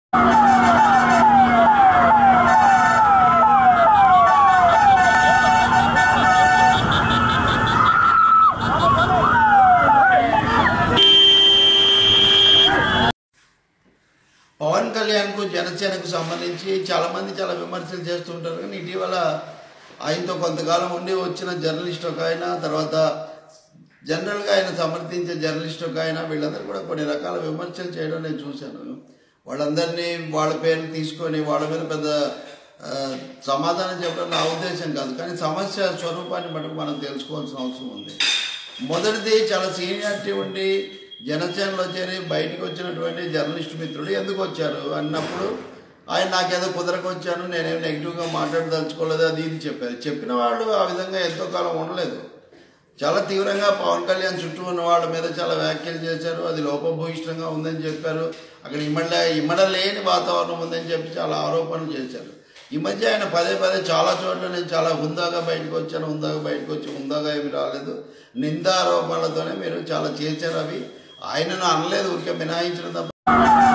పవన్ కళ్యాణ్కు జనసేనకు సంబంధించి చాలామంది చాలా విమర్శలు చేస్తూ ఉంటారు కానీ ఇటీవల ఆయనతో కొంతకాలం ఉండి వచ్చిన జర్నలిస్ట్ ఒక ఆయన తర్వాత జనరల్గా ఆయన సమర్థించే జర్నలిస్ట్ ఒక ఆయన వీళ్ళందరూ కూడా కొన్ని రకాల విమర్శలు చేయడం నేను చూశాను వాళ్ళందరినీ వాళ్ళ పేరు తీసుకొని వాళ్ళ మీద పెద్ద ఆ, సమాధానం చెప్పడం నా ఉద్దేశం కాదు కానీ సమస్య స్వరూపాన్ని మటుకు మనం తెలుసుకోవాల్సిన అవసరం ఉంది మొదటిది చాలా సీనియారిటీ ఉండి జనసేనలో చేరి బయటకు వచ్చినటువంటి జర్నలిస్ట్ మిత్రులు ఎందుకు వచ్చారు అన్నప్పుడు ఆయన నాకేదో కుదరక వచ్చాను నేనేం నెగిటివ్గా మాట్లాడదలుచుకోలేదు అది ఇది చెప్పారు చెప్పిన వాళ్ళు ఆ విధంగా ఎంతో కాలం ఉండలేదు చాలా తీవ్రంగా పవన్ కళ్యాణ్ చుట్టూ ఉన్న వాళ్ళ మీద చాలా వ్యాఖ్యలు చేశారు అది లోపభూయిష్టంగా ఉందని చెప్పారు అక్కడ ఇమ్మడ ఇమ్మడలేని వాతావరణం ఉందని చెప్పి చాలా ఆరోపణలు చేశారు ఈ మధ్య ఆయన పదే పదే చాలా చోట్ల నేను చాలా హుందాగా బయటకు వచ్చాను హుందాగా బయటకు వచ్చి హుందాగా ఏమి రాలేదు నిందారోపణలతోనే మీరు చాలా చేశారు అవి ఆయనను అనలేదు ఊరికే మినాయించడం తప్ప